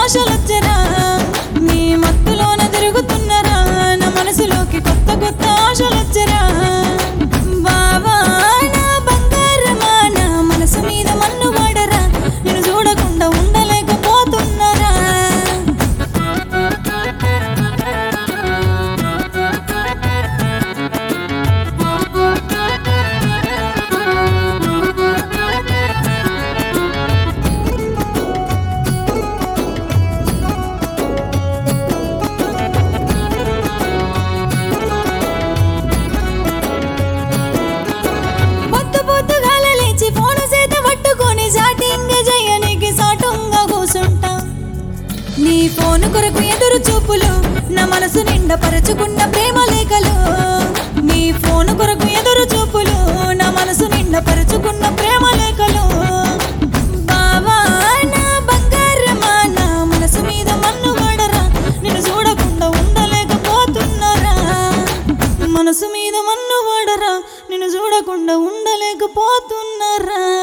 ఆశలొచ్చరా నీ మత్తులోన తిరుగుతున్నరా నా మనసులోకి కొత్త కొత్త ఆశలొచ్చరా బావా నా బంగారమా నా మనసు మీద మన్ను పడరా నేను చూడకుండా ఉండలేకపోతున్నారా పొద్దు పొద్దుగాల లేచి ఫోను చేత పట్టుకొని చాటింగ్ చేయనికి సాటుంగా కూసుంటా నీ ఫోను కొరకు ఎదురు చూపులు నా మనసు నిండా పరచుకున్న ప్రేమ లేఖలు నీ ఫోను కొరకు ఎదురు చూపులు నా మనసు నిండా పరచుకున్న ప్రేమ లేఖలు బావా నా బంగారమా నా మనసు మీద మన్ను పడరా నిన్ను చూడకుండా ఉండలేకపోతున్నారా మనసు మీద మన్ను పడరా నిన్ను చూడకుండా ఉండలేకపోతున్నారా